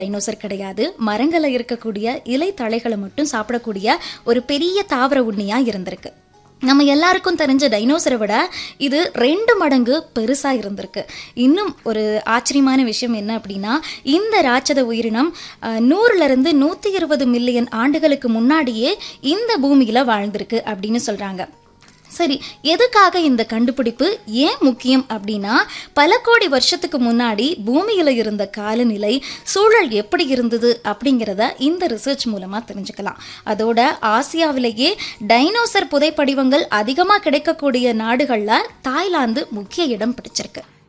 dinosaur கிடையாது மரங்களை இருக்கக்கூடிய இலை தழைகளை மட்டும் சாப்பிடக்கூடிய ஒரு பெரிய தாவர உண்ணியா இருந்திருக்கு நம்ம எல்லாருக்கும் தெரிஞ்ச டைனோசரை விட இது ரெண்டு மடங்கு பெருசாக இருந்திருக்கு இன்னும் ஒரு ஆச்சரியமான விஷயம் என்ன அப்படின்னா இந்த ராட்சத உயிரினம் அஹ், நூறுலேருந்து நூற்றி இருபது மில்லியன் ஆண்டுகளுக்கு முன்னாடியே இந்த பூமியில் வாழ்ந்திருக்கு அப்படின்னு சொல்கிறாங்க சரி எதுக்காக இந்த கண்டுபிடிப்பு ஏன் முக்கியம் அப்படின்னா பல கோடி வருஷத்துக்கு முன்னாடி பூமியில் இருந்த காலநிலை சூழல் எப்படி இருந்தது அப்படிங்கிறத இந்த ரிசர்ச் மூலமாக தெரிஞ்சுக்கலாம் அதோட ஆசியாவிலேயே டைனோசர் புதைப்படிவங்கள் அதிகமாக கிடைக்கக்கூடிய நாடுகளில் தாய்லாந்து முக்கிய இடம் பிடிச்சிருக்கு